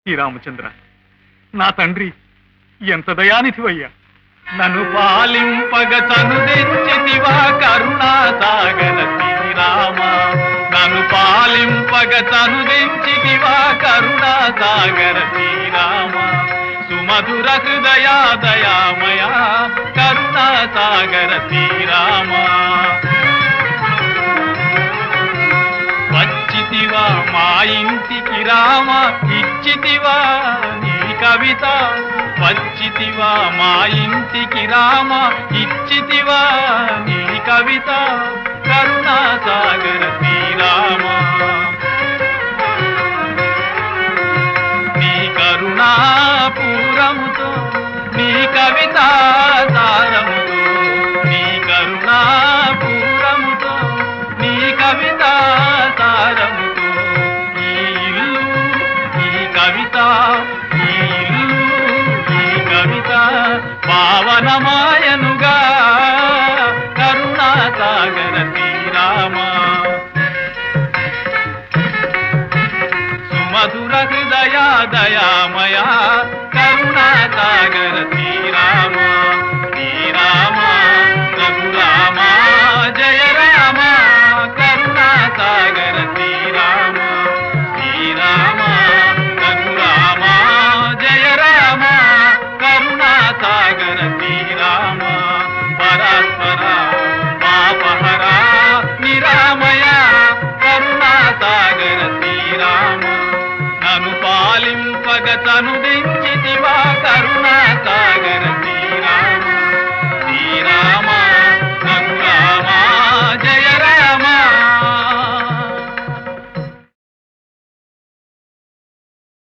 శ్రీరామచంద్ర నా తండ్రి ఎంత దయానిధివయ్యా నన్ను పాలింపగ చనుదెచ్చితివా కరుణా సాగర శ్రీరామ నన్ను పాలింపగ చనుదెచ్చితివా కరుణా సాగర శ్రీరామ సుమధుర హృదయా దయామయా కరుణా సాగర శ్రీరామ వచ్చితివా మా ఇంటికి రామ ఇచ్చితివా నీ కవిత వచ్చితివా మా ఇంటికి రామ ఇచ్చితివా నీ కవిత కరుణా సాగర శ్రీరామ నీ కరుణా పూరముతో నీ కవిత సారముతో నీ కరుణా పూరముతో నీ కవిత సారముతో ఈ ఇల్లు ఈ కవిత ఈ ఇల్లు ఈ కవిత పావనమాయనుగా కరుణా సాగర శ్రీరామ సుమధుర హృదయ దయామయ కరుణా సాగర శ్రీరామ శ్రీరామ రఘురామ జయ రామ కరుణా సాగర శ్రీరామ శ్రీరామ రఘురామ జయ రామ కరుణా సాగర శ్రీరామ పరస్పర పాపహర నిరామయ కరుణా సాగర శ్రీరామ నన్ను పాలింపగ తను దించితివా కరుణా సాగర శ్రీరామ